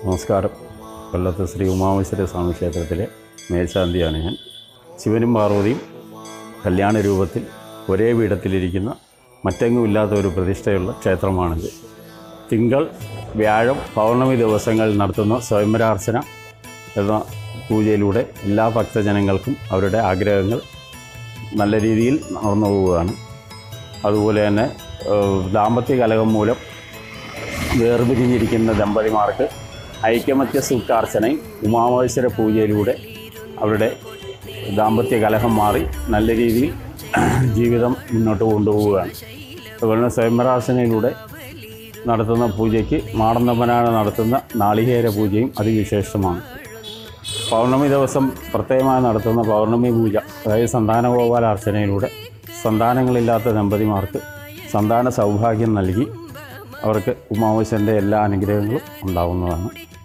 നമസ്കാരം കൊല്ലത്ത് ശ്രീ ഉമാമേശ്വര സ്വാമി ക്ഷേത്രത്തിലെ മേൽശാന്തിയാണ് ഞാൻ ശിവനും പാർവതിയും കല്യാണ രൂപത്തിൽ ഒരേ പീഠത്തിലിരിക്കുന്ന മറ്റെങ്ങും ഇല്ലാത്ത ഒരു പ്രതിഷ്ഠയുള്ള ക്ഷേത്രമാണിത് തിങ്കൾ വ്യാഴം പൗർണമി ദിവസങ്ങളിൽ നടത്തുന്ന സ്വയംവരാർച്ചന എന്ന പൂജയിലൂടെ എല്ലാ ഭക്തജനങ്ങൾക്കും അവരുടെ ആഗ്രഹങ്ങൾ നല്ല രീതിയിൽ നടന്നു പോവുകയാണ് അതുപോലെ തന്നെ ഏഹ്, ദാമ്പത്യ കലഹം മൂലം വേർപിരിഞ്ഞിരിക്കുന്ന ദമ്പതിമാർക്ക് ഐക്യമത്യ സൂക്താർച്ചനയും ഉമാമേശ്വര പൂജയിലൂടെ അവരുടെ ദാമ്പത്യ കലഹം മാറി നല്ല രീതിയിൽ ജീവിതം മുന്നോട്ട് കൊണ്ടുപോവുകയാണ് അതുപോലെ സ്വയംവരാർച്ചനയിലൂടെ നടത്തുന്ന പൂജയ്ക്ക് മാടന്തമ്പനാണ് നടത്തുന്ന നാളികേര പൂജയും അതിവിശേഷമാണ് പൗർണമി ദിവസം പ്രത്യേകമായി നടത്തുന്ന പൗർണമി പൂജ അതായത് സന്താനഗോപാലാർച്ചനയിലൂടെ സന്താനങ്ങളില്ലാത്ത ദമ്പതിമാർക്ക് സന്താന സൗഭാഗ്യം നൽകി അവർക്ക് ഉമാവശ്യൻ്റെ എല്ലാ അനുഗ്രഹങ്ങളും ഉണ്ടാവുന്നതാണ്